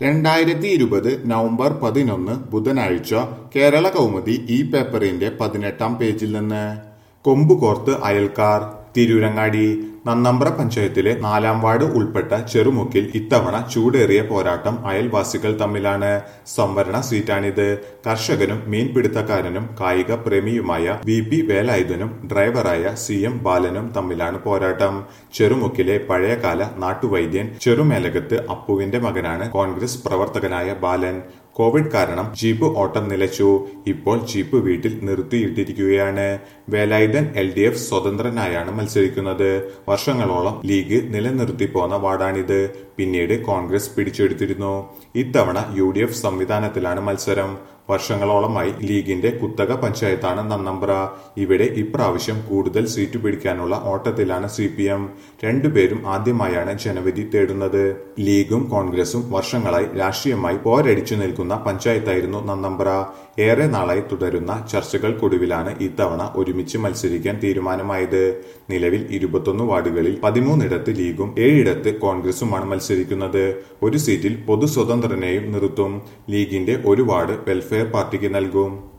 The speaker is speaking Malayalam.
രണ്ടായിരത്തി ഇരുപത് നവംബർ പതിനൊന്ന് ബുധനാഴ്ച കേരള കൗമുദി ഈ പേപ്പറിന്റെ പതിനെട്ടാം പേജിൽ നിന്ന് കൊമ്പുകോർത്ത് അയൽക്കാർ തിരൂരങ്ങാടി നന്നമ്പ്ര പഞ്ചായത്തിലെ നാലാം വാർഡ് ഉൾപ്പെട്ട ചെറുമുക്കിൽ ഇത്തവണ ചൂടേറിയ പോരാട്ടം അയൽവാസികൾ തമ്മിലാണ് സംവരണ സീറ്റാണിത് കർഷകനും മീൻപിടുത്തക്കാരനും കായിക പ്രേമിയുമായ വി പി വേലായുധനും ഡ്രൈവറായ സി എം ബാലനും തമ്മിലാണ് പോരാട്ടം ചെറുമുക്കിലെ പഴയകാല നാട്ടുവൈദ്യൻ ചെറുമേലകത്ത് അപ്പുവിന്റെ മകനാണ് കോൺഗ്രസ് പ്രവർത്തകനായ ബാലൻ കോവിഡ് കാരണം ജീപ്പ് ഓട്ടം നിലച്ചു ഇപ്പോൾ ജീപ്പ് വീട്ടിൽ നിർത്തിയിട്ടിരിക്കുകയാണ് വേലായുധൻ എൽ ഡി എഫ് സ്വതന്ത്രനായാണ് മത്സരിക്കുന്നത് വർഷങ്ങളോളം ലീഗ് നിലനിർത്തി പോന്ന വാർഡാണിത് പിന്നീട് കോൺഗ്രസ് പിടിച്ചെടുത്തിരുന്നു ഇത്തവണ യു ഡി എഫ് സംവിധാനത്തിലാണ് മത്സരം വർഷങ്ങളോളമായി ലീഗിന്റെ കുത്തക പഞ്ചായത്താണ് നന്നമ്പ്ര ഇവിടെ ഇപ്രാവശ്യം കൂടുതൽ സീറ്റ് പിടിക്കാനുള്ള ഓട്ടത്തിലാണ് സി പി എം രണ്ടുപേരും ആദ്യമായാണ് ജനവിധി തേടുന്നത് ലീഗും കോൺഗ്രസും വർഷങ്ങളായി രാഷ്ട്രീയമായി പോരടിച്ചു നിൽക്കുന്ന പഞ്ചായത്തായിരുന്നു നന്നമ്പ്ര ഏറെ നാളായി തുടരുന്ന ചർച്ചകൾക്കൊടുവിലാണ് ഇത്തവണ ഒരുമിച്ച് മത്സരിക്കാൻ തീരുമാനമായത് നിലവിൽ ഇരുപത്തൊന്ന് വാർഡുകളിൽ പതിമൂന്നിടത്ത് ലീഗും ഏഴിടത്ത് കോൺഗ്രസുമാണ് മത്സരിക്കുന്നത് ഒരു സീറ്റിൽ പൊതു സ്വതന്ത്രനെയും നിർത്തും ലീഗിന്റെ ഒരു വാർഡ് വെൽഫെയർ പാർട്ടിക്ക് നൽകും